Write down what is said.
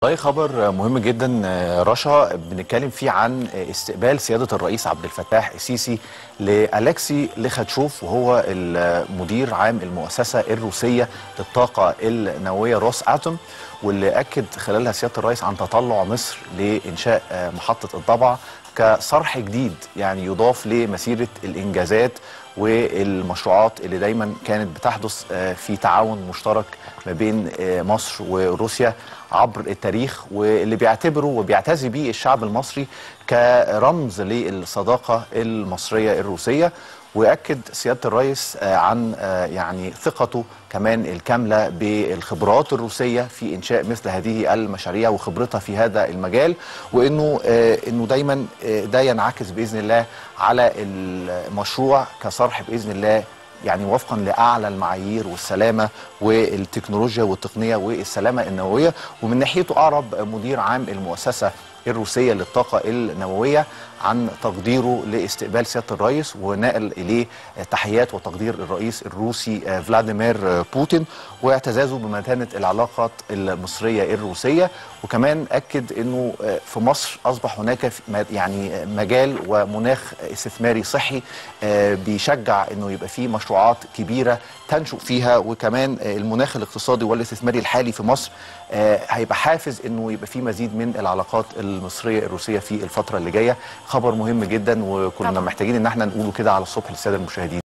طيب خبر مهم جدا رشا بنتكلم فيه عن استقبال سيادة الرئيس عبد الفتاح السيسي لألكسي لخاتشوف وهو المدير عام المؤسسة الروسية للطاقة النووية روس أتوم واللي أكد خلالها سيادة الرئيس عن تطلع مصر لإنشاء محطة الضبع كصرح جديد يعني يضاف لمسيرة الإنجازات والمشروعات اللي دايما كانت بتحدث في تعاون مشترك ما بين مصر وروسيا عبر التاريخ واللي بيعتبره وبيعتزي به الشعب المصري كرمز للصداقة المصرية الروسية ويأكد سيادة الرئيس عن يعني ثقته كمان الكاملة بالخبرات الروسية في إنشاء مثل هذه المشاريع وخبرتها في هذا المجال وإنه إنه دايما ده ينعكس بإذن الله على المشروع كصرح بإذن الله يعني وفقا لاعلى المعايير والسلامه والتكنولوجيا والتقنيه والسلامه النوويه ومن ناحيته اعرب مدير عام المؤسسه الروسيه للطاقه النوويه عن تقديره لاستقبال سياده الرئيس ونقل اليه تحيات وتقدير الرئيس الروسي فلاديمير بوتين واعتزازه بمتانه العلاقات المصريه الروسيه وكمان اكد انه في مصر اصبح هناك يعني مجال ومناخ استثماري صحي بيشجع انه يبقى فيه مشروعات كبيره تنشؤ فيها وكمان المناخ الاقتصادي والاستثماري الحالي في مصر هيبقى حافز انه يبقى فيه مزيد من العلاقات المصريه الروسيه في الفتره اللي جايه خبر مهم جدا وكنا طبعا. محتاجين ان احنا نقوله كده على الصبح للساده المشاهدين